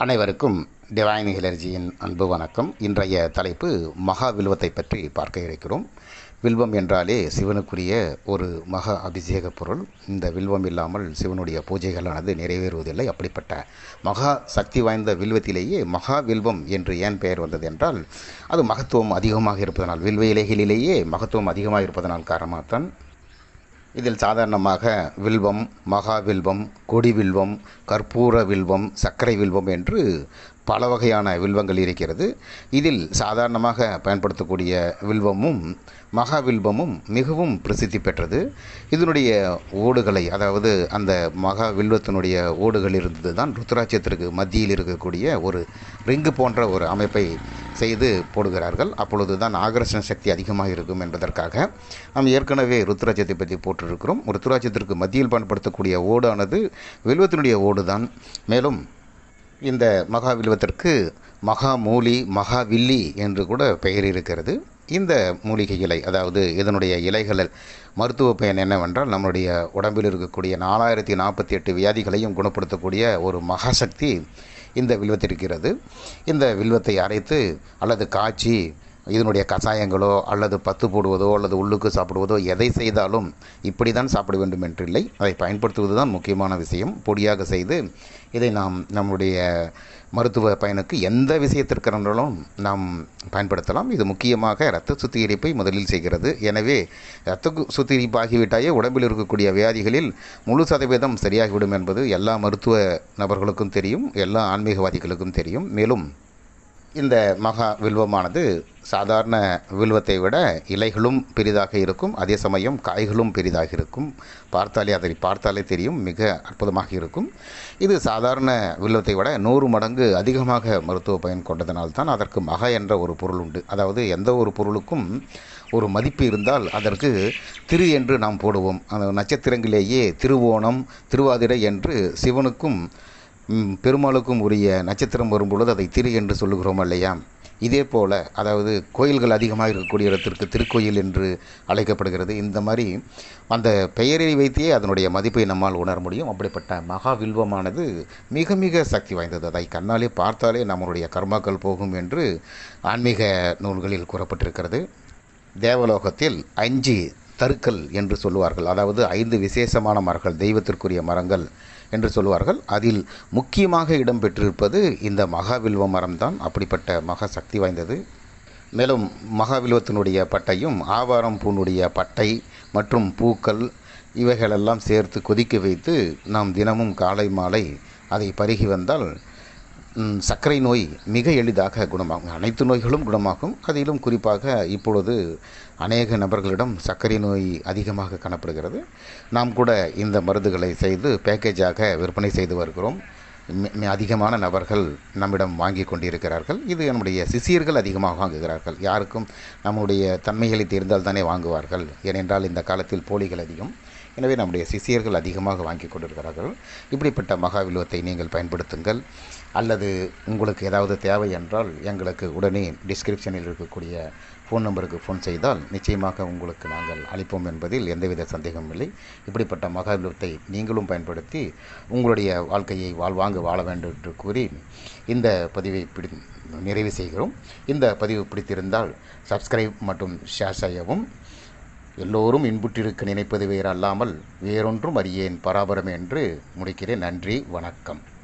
அனைவருக்கும் டிவைன் ஹிலர்ஜியின் அன்பு வணக்கம் இன்றைய தலைப்பு மகா வில்வத்தை பற்றி பார்க்க இருக்கிறோம் வில்வம் என்றாலே சிவனுக்குரிய ஒரு மகா அபிஷேக பொருள் இந்த வில்வம் இல்லாமல் சிவனுடைய பூஜைகளானது நிறைவேறுவதில்லை அப்படிப்பட்ட மகா சக்தி வாய்ந்த வில்வத்திலேயே மகா வில்வம் என்று ஏன் பெயர் வந்தது என்றால் அது மகத்துவம் அதிகமாக இருப்பதனால் வில்வ இலைகளிலேயே மகத்துவம் அதிகமாக இருப்பதனால் காரணமாகத்தான் இதில் சாதாரணமாக வில்வம் மகா வில்வம் கொடி வில்வம் கற்பூர வில்வம் சர்க்கரை வில்வம் என்று பல வகையான வில்வங்கள் இருக்கிறது இதில் சாதாரணமாக பயன்படுத்தக்கூடிய வில்வமும் மகா வில்வமும் மிகவும் பிரசித்தி பெற்றது இதனுடைய ஓடுகளை அதாவது அந்த மகா வில்வத்தினுடைய ஓடுகள் இருந்தது தான் ருத்ராட்சத்திற்கு மத்தியில் இருக்கக்கூடிய ஒரு ரிங்கு போன்ற ஒரு அமைப்பை செய்து போடுகிறார்கள் அப்பொழுது தான் ஆகர்ஷண சக்தி அதிகமாக இருக்கும் என்பதற்காக நாம் ஏற்கனவே ருத்ராட்சத்தை பற்றி போட்டிருக்கிறோம் ருத்ராட்சத்திற்கு மத்தியில் பயன்படுத்தக்கூடிய ஓடானது வில்வத்தினுடைய ஓடு தான் மேலும் இந்த மகா வில்வத்திற்கு மகா மூலி மகா வில்லி என்று கூட பெயர் இருக்கிறது இந்த மூலிகை இலை அதாவது இதனுடைய இலைகளில் மருத்துவ பயன் என்னவென்றால் நம்முடைய உடம்பில் இருக்கக்கூடிய நாலாயிரத்தி நாற்பத்தி எட்டு வியாதிகளையும் குணப்படுத்தக்கூடிய ஒரு மகாசக்தி இந்த வில்வத்திருக்கிறது இந்த வில்வத்தை அரைத்து அல்லது காய்ச்சி இதனுடைய கஷாயங்களோ அல்லது பத்து போடுவதோ அல்லது உள்ளுக்கு சாப்பிடுவதோ எதை செய்தாலும் இப்படி தான் சாப்பிட வேண்டும் என்றில்லை அதை பயன்படுத்துவது தான் முக்கியமான விஷயம் பொடியாக செய்து இதை நாம் நம்முடைய மருத்துவ பயனுக்கு எந்த விஷயத்திற்கானாலும் நாம் பயன்படுத்தலாம் இது முக்கியமாக இரத்த சுத்திகரிப்பை முதலில் செய்கிறது எனவே இரத்த சுத்திகரிப்பு ஆகிவிட்டாயே உடம்பில் இருக்கக்கூடிய வியாதிகளில் முழு சதவீதம் சரியாகிவிடும் என்பது எல்லா மருத்துவ நபர்களுக்கும் தெரியும் எல்லா ஆன்மீகவாதிகளுக்கும் தெரியும் மேலும் இந்த மகா வில்வமானது சாதாரண வில்வத்தை விட இலைகளும் பெரிதாக இருக்கும் அதே சமயம் காய்களும் பெரிதாக இருக்கும் பார்த்தாலே அதை பார்த்தாலே தெரியும் மிக அற்புதமாக இருக்கும் இது சாதாரண வில்வத்தை விட நூறு மடங்கு அதிகமாக மருத்துவ பயன் கொண்டதனால்தான் அதற்கு மகா என்ற ஒரு பொருள் உண்டு அதாவது எந்த ஒரு பொருளுக்கும் ஒரு மதிப்பு இருந்தால் அதற்கு திரு என்று நாம் போடுவோம் அந்த நட்சத்திரங்களிலேயே திருவோணம் திருவாதிரை என்று சிவனுக்கும் பெருமாளுக்கும் உரிய நட்சத்திரம் வரும்பொழுது அதை திரு என்று சொல்லுகிறோம் இல்லையா இதே போல் அதாவது கோயில்கள் அதிகமாக இருக்கக்கூடிய இடத்திற்கு திருக்கோயில் என்று அழைக்கப்படுகிறது இந்த மாதிரி அந்த பெயரை வைத்தே அதனுடைய மதிப்பை நம்மால் உணர முடியும் அப்படிப்பட்ட மகா வில்வமானது மிக மிக சக்தி வாய்ந்தது அதை கண்ணாலே பார்த்தாலே நம்மளுடைய கர்மாக்கள் போகும் என்று ஆன்மீக நூல்களில் கூறப்பட்டிருக்கிறது தேவலோகத்தில் அஞ்சு தருக்கள் என்று சொல்லுவார்கள் அதாவது ஐந்து விசேஷமான மரங்கள் தெய்வத்திற்குரிய மரங்கள் என்று சொல்லுவார்கள் அதில் முக்கியமாக இடம்பெற்றிருப்பது இந்த மகாவில்வ மரம்தான் அப்படிப்பட்ட மகா சக்தி வாய்ந்தது மேலும் மகாவில்வத்தினுடைய பட்டையும் ஆவாரம் பூனுடைய பட்டை மற்றும் பூக்கள் இவைகளெல்லாம் சேர்த்து கொதிக்க வைத்து நாம் தினமும் காலை மாலை அதை பருகி வந்தால் சர்க்கரை நோய் மிக எளிதாக குணமாகும் அனைத்து நோய்களும் குணமாகும் அதிலும் குறிப்பாக இப்பொழுது அநேக நபர்களிடம் சர்க்கரை நோய் அதிகமாக காணப்படுகிறது நாம் கூட இந்த மருந்துகளை செய்து பேக்கேஜாக விற்பனை செய்து வருகிறோம் அதிகமான நபர்கள் நம்மிடம் வாங்கி கொண்டிருக்கிறார்கள் இது நம்முடைய சிசியர்கள் அதிகமாக வாங்குகிறார்கள் யாருக்கும் நம்முடைய தன்மைகளை தெரிந்தால் தானே வாங்குவார்கள் ஏனென்றால் இந்த காலத்தில் போலிகள் அதிகம் எனவே நம்முடைய சிசியர்கள் அதிகமாக வாங்கி கொண்டிருக்கிறார்கள் இப்படிப்பட்ட மகாவில்வத்தை நீங்கள் பயன்படுத்துங்கள் அல்லது உங்களுக்கு ஏதாவது தேவை என்றால் எங்களுக்கு உடனே டிஸ்கிரிப்ஷனில் இருக்கக்கூடிய ஃபோன் நம்பருக்கு ஃபோன் செய்தால் நிச்சயமாக உங்களுக்கு நாங்கள் அளிப்போம் என்பதில் எந்தவித சந்தேகமும் இல்லை இப்படிப்பட்ட மகாவிலத்தை நீங்களும் பயன்படுத்தி உங்களுடைய வாழ்க்கையை வாழ்வாங்க வாழ வேண்டும் என்று கூறி இந்த பதிவை பிடி நிறைவு செய்கிறோம் இந்த பதிவு பிடித்திருந்தால் சப்ஸ்கிரைப் மற்றும் ஷேர் செய்யவும் எல்லோரும் இன்புற்றிருக்க நினைப்பது வேறு அல்லாமல் வேறொன்றும் அறியேன் பராபரம் என்று முடிக்கிறேன் நன்றி வணக்கம்